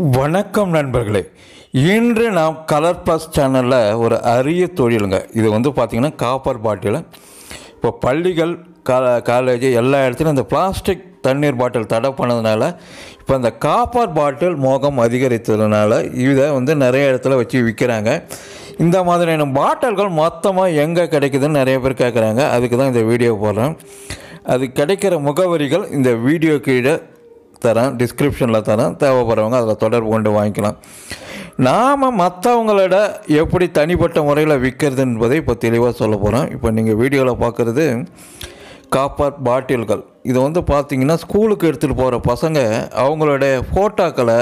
வணக்கம் நண்பர்களே இன்று நாம் கலர் ப்ளஸ் சேனலில் ஒரு அரிய தொழிலுங்க இது வந்து பார்த்திங்கன்னா காப்பர் பாட்டில் இப்போ பள்ளிகள் கா காலேஜ் எல்லா இடத்துலையும் இந்த பிளாஸ்டிக் தண்ணீர் பாட்டில் தடை பண்ணதுனால இப்போ இந்த காப்பர் பாட்டில் மோகம் அதிகரித்ததுனால இதை வந்து நிறைய இடத்துல வச்சு விற்கிறாங்க இந்த மாதிரியான பாட்டில்கள் மொத்தமாக எங்கே கிடைக்குதுன்னு நிறைய பேர் கேட்குறாங்க அதுக்கு தான் இந்த வீடியோ போடுறேன் அது கிடைக்கிற முகவரிகள் இந்த வீடியோ கீழே தரேன் டிஸ்கிரிப்ஷனில் தரேன் தேவைப்படுறவங்க அதில் தொடர்பு கொண்டு வாங்கிக்கலாம் நாம் மற்றவங்களோட எப்படி தனிப்பட்ட முறையில் விற்கிறது என்பதை இப்போ தெளிவாக சொல்ல போகிறோம் இப்போ நீங்கள் வீடியோவில் பார்க்குறது காப்பர் பாட்டில்கள் இது வந்து பார்த்தீங்கன்னா ஸ்கூலுக்கு எடுத்துகிட்டு போகிற பசங்க அவங்களுடைய ஃபோட்டோக்களை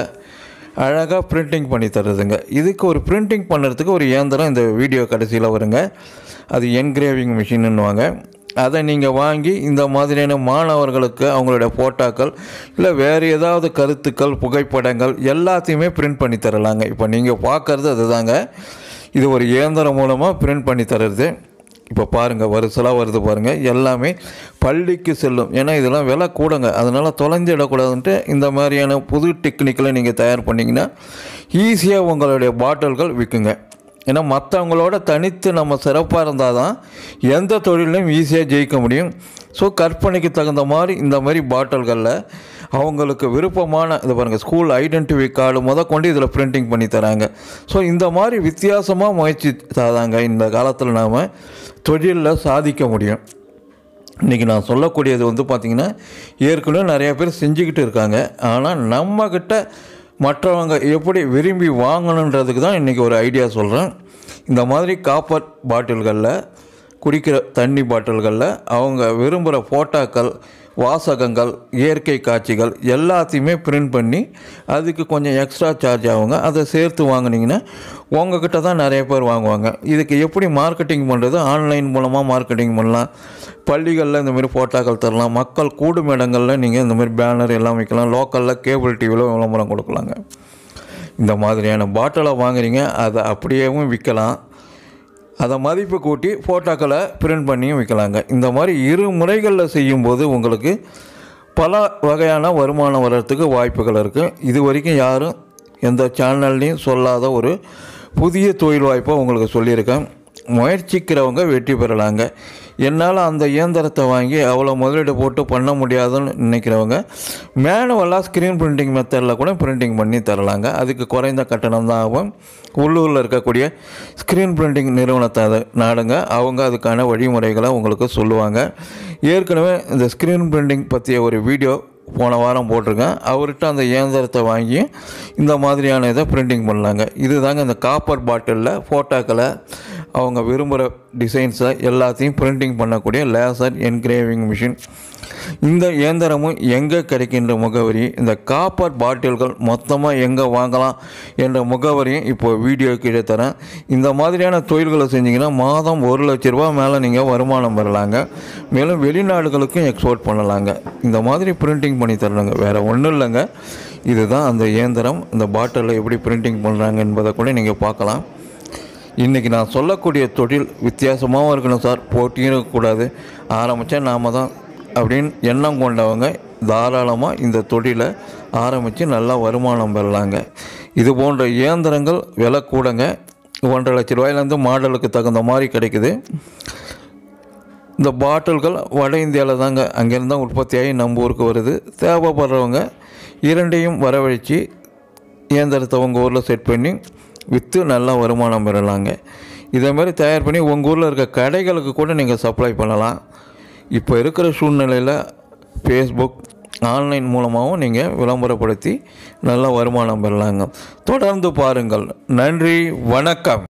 அழகாக பிரிண்டிங் பண்ணி தருதுங்க இதுக்கு ஒரு பிரிண்டிங் பண்ணுறதுக்கு ஒரு இயந்திரம் இந்த வீடியோ கடைசியில் வருங்க அது என்கிரேவிங் மிஷின்னுவாங்க அதை நீங்கள் வாங்கி இந்த மாதிரியான மாணவர்களுக்கு அவங்களுடைய ஃபோட்டோக்கள் இல்லை வேறு ஏதாவது கருத்துக்கள் புகைப்படங்கள் எல்லாத்தையுமே பிரிண்ட் பண்ணி தரலாங்க இப்போ நீங்கள் பார்க்குறது அதுதாங்க இது ஒரு இயந்திரம் மூலமாக பிரிண்ட் பண்ணி தர்றது இப்போ பாருங்கள் வரிசலாக வருது பாருங்கள் எல்லாமே பள்ளிக்கு செல்லும் ஏன்னா இதெல்லாம் விலை கூடங்க அதனால் தொலைஞ்சிடக்கூடாதுன்ட்டு இந்த மாதிரியான புது டெக்னிக்கில் நீங்கள் தயார் பண்ணிங்கன்னா ஈஸியாக உங்களுடைய பாட்டில்கள் விற்குங்க ஏன்னா மற்றவங்களோட தனித்து நம்ம சிறப்பாக இருந்தால் தான் எந்த தொழிலையும் ஈஸியாக ஜெயிக்க முடியும் ஸோ கற்பனைக்கு தகுந்த மாதிரி இந்த மாதிரி பாட்டில்களில் அவங்களுக்கு விருப்பமான இது பாருங்கள் ஸ்கூல் ஐடென்டிஃபை கார்டு முத கொண்டு இதில் பிரிண்டிங் பண்ணி தராங்க ஸோ இந்த மாதிரி வித்தியாசமாக முயற்சி தாதாங்க இந்த காலத்தில் நாம் தொழிலில் சாதிக்க முடியும் இன்றைக்கி நான் சொல்லக்கூடியது வந்து பார்த்திங்கன்னா ஏற்கனவே நிறைய பேர் செஞ்சுக்கிட்டு இருக்காங்க ஆனால் நம்மக்கிட்ட மற்றவங்க எப்படி விரும்பி வாங்கணுன்றதுக்கு தான் இன்றைக்கி ஒரு ஐடியா சொல்கிறேன் இந்த மாதிரி காப்பர் பாட்டில்களில் குடிக்கிற தண்ணி பாட்டில்களில் அவங்க விரும்புகிற ஃபோட்டோக்கள் வாசகங்கள் இயற்கை காட்சிகள் எல்லாத்தையுமே பிரிண்ட் பண்ணி அதுக்கு கொஞ்சம் எக்ஸ்ட்ரா சார்ஜ் ஆகுங்க அதை சேர்த்து வாங்கினீங்கன்னா உங்ககிட்ட தான் நிறைய பேர் வாங்குவாங்க இதுக்கு எப்படி மார்க்கெட்டிங் பண்ணுறது ஆன்லைன் மூலமாக மார்க்கெட்டிங் பண்ணலாம் பள்ளிகளில் இந்த மாதிரி ஃபோட்டோக்கள் தரலாம் மக்கள் கூடும் இடங்களில் நீங்கள் இந்த மாதிரி பேனர் எல்லாம் வைக்கலாம் லோக்கலில் கேபிள் டிவியில் விளம்பரம் கொடுக்கலாங்க இந்த மாதிரியான பாட்டிலை வாங்குறீங்க அதை அப்படியேவும் விற்கலாம் அதை மதிப்பு கூட்டி ஃபோட்டோக்களை பிரிண்ட் பண்ணியும் விற்கலாங்க இந்த மாதிரி இரு முறைகளில் செய்யும்போது உங்களுக்கு பல வகையான வருமானம் வர்றதுக்கு வாய்ப்புகள் இருக்குது இது வரைக்கும் யாரும் எந்த சேனல்லையும் சொல்லாத ஒரு புதிய தொழில் வாய்ப்பை உங்களுக்கு சொல்லியிருக்கேன் முயற்சிக்கிறவங்க வெற்றி பெறலாங்க என்னால் அந்த இயந்திரத்தை வாங்கி அவ்வளோ முதலீடு போட்டு பண்ண முடியாதுன்னு நினைக்கிறவங்க மேனுவலாக ஸ்க்ரீன் பிரிண்டிங் மெத்தடில் கூட பிரிண்டிங் பண்ணி தரலாங்க அதுக்கு குறைந்த கட்டணம் தான் ஆகும் உள்ளூரில் இருக்கக்கூடிய ஸ்க்ரீன் பிரிண்டிங் நிறுவனத்தை அதை நாடுங்க அவங்க அதுக்கான வழிமுறைகளை உங்களுக்கு சொல்லுவாங்க ஏற்கனவே இந்த ஸ்க்ரீன் பிரிண்டிங் பற்றிய ஒரு வீடியோ போன வாரம் போட்டிருக்கேன் அவர்கிட்ட அந்த இயந்திரத்தை வாங்கி இந்த மாதிரியான இதை பிரிண்டிங் பண்ணலாங்க இதுதாங்க இந்த காப்பர் பாட்டிலில் ஃபோட்டோக்களை அவங்க விரும்புகிற டிசைன்ஸை எல்லாத்தையும் பிரிண்டிங் பண்ணக்கூடிய லேசர் என்கிரேவிங் மிஷின் இந்த இயந்திரமும் எங்கே கிடைக்கின்ற முகவரி இந்த காப்பர் பாட்டில்கள் மொத்தமாக எங்கே வாங்கலாம் என்ற முகவரியும் இப்போ வீடியோ கீழே தரேன் இந்த மாதிரியான தொழில்களை செஞ்சிங்கன்னா மாதம் ஒரு லட்ச ரூபா மேலே நீங்கள் வருமானம் பெறலாங்க மேலும் வெளிநாடுகளுக்கும் எக்ஸ்போர்ட் பண்ணலாங்க இந்த மாதிரி பிரிண்டிங் பண்ணி தரணுங்க வேறு ஒன்றும் இல்லைங்க இதுதான் அந்த இயந்திரம் இந்த பாட்டிலில் எப்படி பிரிண்டிங் பண்ணுறாங்க என்பதை கூட நீங்கள் பார்க்கலாம் இன்றைக்கி நான் சொல்லக்கூடிய தொழில் வித்தியாசமாகவும் இருக்கணும் சார் போட்டியும் இருக்கக்கூடாது ஆரம்பித்தா நாம் தான் அப்படின்னு எண்ணம் கொண்டவங்க தாராளமாக இந்த தொழிலை ஆரம்பித்து நல்லா வருமானம் பெறலாங்க இது போன்ற இயந்திரங்கள் விலை கூடங்க ஒன்றரை லட்ச ரூபாயிலேருந்து மாடலுக்கு தகுந்த மாதிரி கிடைக்குது இந்த பாட்டில்கள் வட இந்தியாவில் தாங்க அங்கேருந்து தான் உற்பத்தியாகி நம்ம ஊருக்கு வருது தேவைப்படுறவங்க இரண்டையும் வரவழைச்சி இயந்திரத்தை உங்கள் ஊரில் செட் பண்ணி விற்று நல்லா வருமானம் பெறலாங்க இதே மாதிரி தயார் பண்ணி உங்கள் ஊரில் இருக்க கடைகளுக்கு கூட நீங்கள் சப்ளை பண்ணலாம் இப்போ இருக்கிற சூழ்நிலையில் ஃபேஸ்புக் ஆன்லைன் மூலமாகவும் நீங்கள் விளம்பரப்படுத்தி நல்ல வருமானம் பெறலாங்க தொடர்ந்து பாருங்கள் நன்றி வணக்கம்